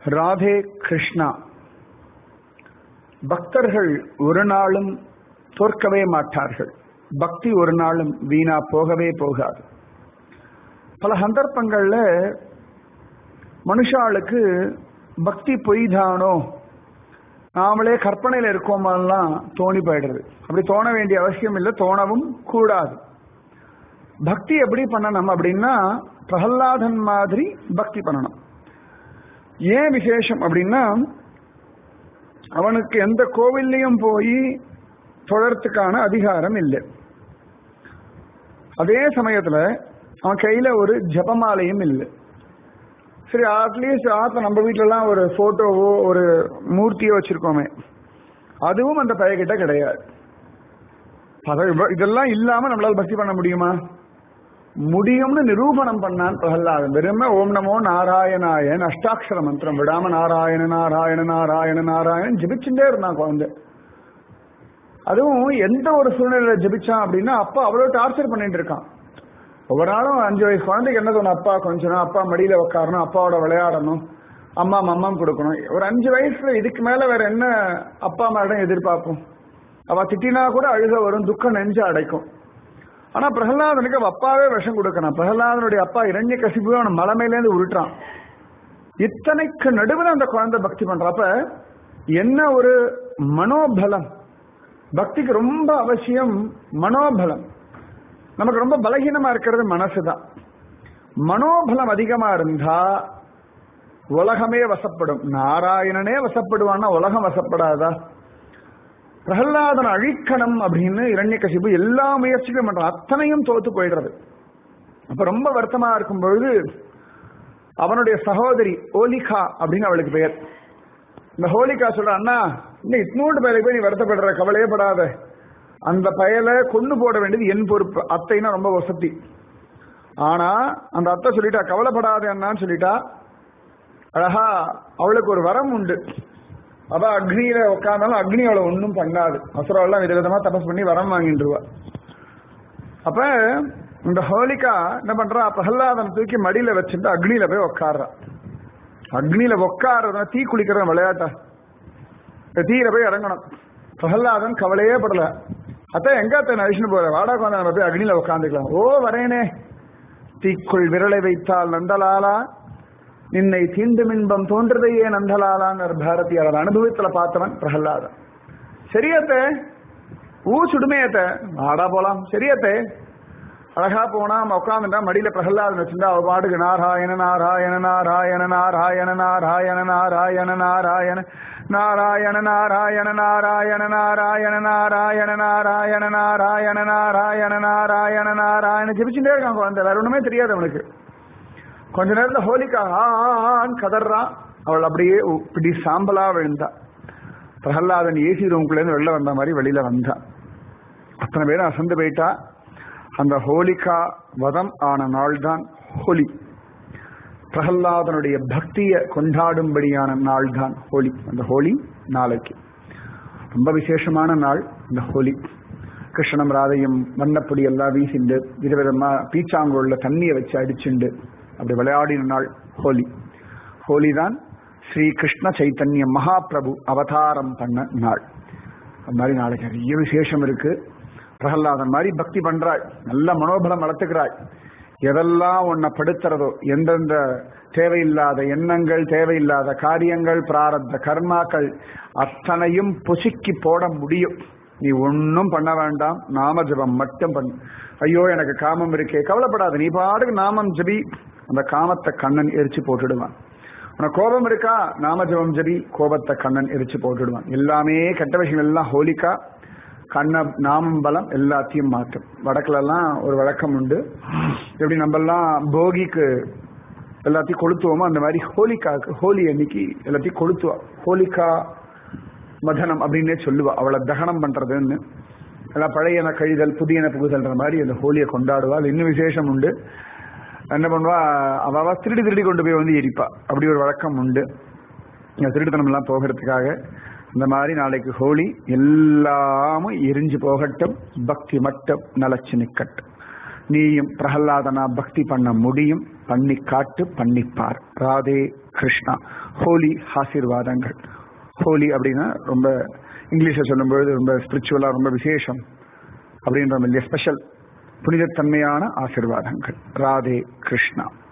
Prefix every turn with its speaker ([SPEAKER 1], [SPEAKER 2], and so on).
[SPEAKER 1] ராதே கிருஷ்ணா பக்தர்கள் ஒரு நாளும் தோற்கவே மாட்டார்கள் பக்தி ஒரு நாளும் வீணா போகவே போகாது பல சந்தர்ப்பங்கள்ல மனுஷாளுக்கு பக்தி பொய்தானோ நாமளே கற்பனையில இருக்கோமெல்லாம் தோணி போயிடுறது அப்படி தோண வேண்டிய அவசியம் இல்லை தோணவும் கூடாது பக்தி எப்படி பண்ணணும் அப்படின்னா பிரகல்லாதன் மாதிரி பக்தி பண்ணணும் ஏன் விசேஷம் அப்படின்னா அவனுக்கு எந்த கோவில்லையும் போய் தொடர்றதுக்கான அதிகாரம் இல்லை அதே சமயத்துல அவன் கையில ஒரு ஜபமாலையும் இல்லை சரி அட்லீஸ்ட் ஆத்த நம்ம வீட்டிலலாம் ஒரு போட்டோவோ ஒரு மூர்த்தியோ வச்சிருக்கோமே அதுவும் அந்த பையகிட்ட கிடையாது பத- இதெல்லாம் இல்லாம நம்மளால பக்தி பண்ண முடியுமா முடியும்னு நிரூபணம் பண்ணான் பிரகலாதன் வெறுமே ஓம் நமோ நாராயணாயன் அஷ்டாட்சர மந்திரம் விடாம நாராயண நாராயண நாராயண நாராயணன் ஜபிச்சுட்டே இருந்தான் குழந்தை அதுவும் எந்த ஒரு சூழ்நிலையில ஜபிச்சான் அப்படின்னா அப்பா அவ்வளவு டார்ச்சர் பண்ணிட்டு இருக்கான் ஒவ்வொரு நாளும் அஞ்சு வயசு குழந்தைக்கு என்ன தோணும் அப்பா கொஞ்ச நேரம் அப்பா மடியில உட்காரணும் அப்பாவோட விளையாடணும் அம்மா மம்மம் கொடுக்கணும் ஒரு அஞ்சு வயசுல இதுக்கு மேல வேற என்ன அப்பா அம்மாவிடம் எதிர்பார்ப்போம் அவ திட்டினா கூட அழுக வரும் துக்கம் நெஞ்சு அடைக்கும் ஆனா பிரகலாதனுக்கு அவ அப்பாவே விஷம் கொடுக்கணும் பிரகலாதனுடைய அப்பா இரண்ய கசிப்பு அவன் மலை மேலேருந்து உருட்டான் இத்தனைக்கு நடுவில் அந்த குழந்தை பக்தி பண்றான் அப்ப என்ன ஒரு மனோபலம் பக்திக்கு ரொம்ப அவசியம் மனோபலம் நமக்கு ரொம்ப பலகீனமா இருக்கிறது மனசுதான் மனோபலம் அதிகமா இருந்தா உலகமே வசப்படும் நாராயணனே வசப்படுவான்னா உலகம் வசப்படாதா பிரகலாதன் அழிக்கணும் அப்படின்னு இரண்யகசிபு எல்லா முயற்சிகளும் பண்றான் அத்தனையும் தோத்து போயிடுறது அப்ப ரொம்ப வருத்தமா இருக்கும் பொழுது அவனுடைய சகோதரி ஓலிகா அப்படின்னு அவளுக்கு பெயர் இந்த ஹோலிகா சொல்ற அண்ணா இன்னும் இட்னூண்டு பயலுக்கு போய் நீ வருத்தப்படுற கவலையே படாத அந்த பயலை கொண்டு போட வேண்டியது என் பொறுப்பு அத்தைனா ரொம்ப வசதி ஆனா அந்த அத்தை சொல்லிட்டா கவலைப்படாத அண்ணான்னு சொல்லிட்டா அழகா அவளுக்கு ஒரு வரம் உண்டு அவ அக்னியில உட்கார்ந்தாலும் அக்னி அவளை ஒன்றும் பண்ணாது அசுரெல்லாம் விதவிதமா தபஸ் பண்ணி வரம் வாங்கிட்டுருவா அப்ப இந்த ஹோலிகா என்ன பண்றா பிரகலாதன் தூக்கி மடியில வச்சுட்டு அக்னியில போய் உட்கார்றா அக்னியில உட்கார்றதுனா தீ குளிக்கிற விளையாட்டா இந்த தீயில போய் இறங்கணும் பிரகலாதன் கவலையே படல அத்தை எங்க அத்தை நழிச்சுன்னு போற வாடா குழந்தை நம்ம போய் அக்னியில உட்காந்துக்கலாம் ஓ வரேனே தீக்குள் விரலை வைத்தால் நந்தலாலா நின்னை தீண்டும் இன்பம் தோன்றதையே நந்தலாலான்னு பாரதியார் அனுபவத்துல பார்த்தவன் பிரகலாதன் சரியத்தே ஊ சுடுமையத்தை வாடா போலாம் சரியத்தே அழகா போனா நம்ம உட்காந்துட்டா மடியில பிரகலாதன் வச்சிருந்தா அவ பாட்டுக்கு நாராயண நாராயண நாராயண நாராயண நாராயண நாராயண நாராயண நாராயண நாராயண நாராயண நாராயண நாராயண நாராயண நாராயண நாராயண நாராயண நாராயண ஜெபிச்சுட்டே இருக்கான் குழந்தை வேற ஒண்ணுமே தெரியாது அவனுக்கு கொஞ்ச நேரத்துல ஹோலிகா ஆ ஆ, ஆன்னு கதறான் அவள் அப்படியே இப்படி சாம்பலா விழுந்தா பிரகலாதன் ஏசி ரூம்குள்ள இருந்து வெளில வந்த மாதிரி வெளியில வந்தான் அத்தனை பேரும் அசந்து போயிட்டா அந்த ஹோலிகா வதம் ஆன நாள் தான் ஹோலி பிரகல்லாதனுடைய பக்தியை கொண்டாடும்படியான நாள் தான் ஹோலி அந்த ஹோலி நாளைக்கு ரொம்ப விசேஷமான நாள் இந்த ஹோலி கிருஷ்ணம் ராதையும் வண்ணப்பொடி எல்லாம் வீசிண்டு விதவிதமா பீச்சாங்கோல்ல தண்ணியை வச்சு அடிச்சுண்டு அப்படி விளையாடின நாள் ஹோலி ஹோலி தான் ஸ்ரீ கிருஷ்ண சைத்தன்ய மகாபிரபு அவதாரம் பண்ண நாள் அது மாதிரி நாளைக்கு நிறைய விசேஷம் இருக்கு பிரகலாதன் மாதிரி பக்தி பண்றாள் நல்ல மனோபலம் வளர்த்துக்கிறாள் எதெல்லாம் உன்னை படுத்துறதோ எந்தெந்த தேவையில்லாத எண்ணங்கள் தேவையில்லாத காரியங்கள் பிராரப்த கர்மாக்கள் அத்தனையும் பொசுக்கி போட முடியும் நீ ஒன்னும் பண்ண வேண்டாம் நாம ஜபம் மட்டும் பண்ணு ஐயோ எனக்கு காமம் இருக்கே கவலைப்படாத நீ பாட்டுக்கு நாமம் ஜபி அந்த காமத்தை கண்ணன் எரிச்சு போட்டுடுவான் உனக்கு கோபம் இருக்கா நாம ஜபம் ஜபி கோபத்தை கண்ணன் எரிச்சு போட்டுடுவான் எல்லாமே கெட்ட விஷயம் எல்லாம் ஹோலிக்கா கண்ண நாமம் பலம் எல்லாத்தையும் மாற்றும் வடக்குல எல்லாம் ஒரு வழக்கம் உண்டு எப்படி நம்ம எல்லாம் போகிக்கு எல்லாத்தையும் கொளுத்துவோமோ அந்த மாதிரி ஹோலிக்காக்கு ஹோலி அன்னைக்கு எல்லாத்தையும் கொளுத்துவா ஹோலிக்கா மதனம் அப்படின்னே சொல்லுவா அவளை தகனம் பண்றதுன்னு எல்லாம் பழையன கழிதல் புதியன புகுதல்ன்ற மாதிரி அந்த ஹோலியை கொண்டாடுவா அது இன்னும் விசேஷம் உண்டு என்ன பண்ணுவா அவ அவ திருடி திருடி கொண்டு போய் வந்து எரிப்பா அப்படி ஒரு வழக்கம் உண்டு இந்த திருட்டுத்தனம் எல்லாம் போகிறதுக்காக இந்த மாதிரி நாளைக்கு ஹோலி எல்லாமும் எரிஞ்சு போகட்டும் பக்தி மட்டும் நிலச்சு நிக்கட்டும் நீயும் பிரகலாதனா பக்தி பண்ண முடியும் பண்ணி காட்டு பண்ணிப்பார் ராதே கிருஷ்ணா ஹோலி ஆசீர்வாதங்கள் ஹோலி அப்படின்னா ரொம்ப இங்கிலீஷில் சொல்லும்பொழுது ரொம்ப ஸ்பிரிச்சுவலா ரொம்ப விசேஷம் அப்படின்ற ஸ்பெஷல் புனிதத்தன்மையான ஆசீர்வாதங்கள் ராதே கிருஷ்ணா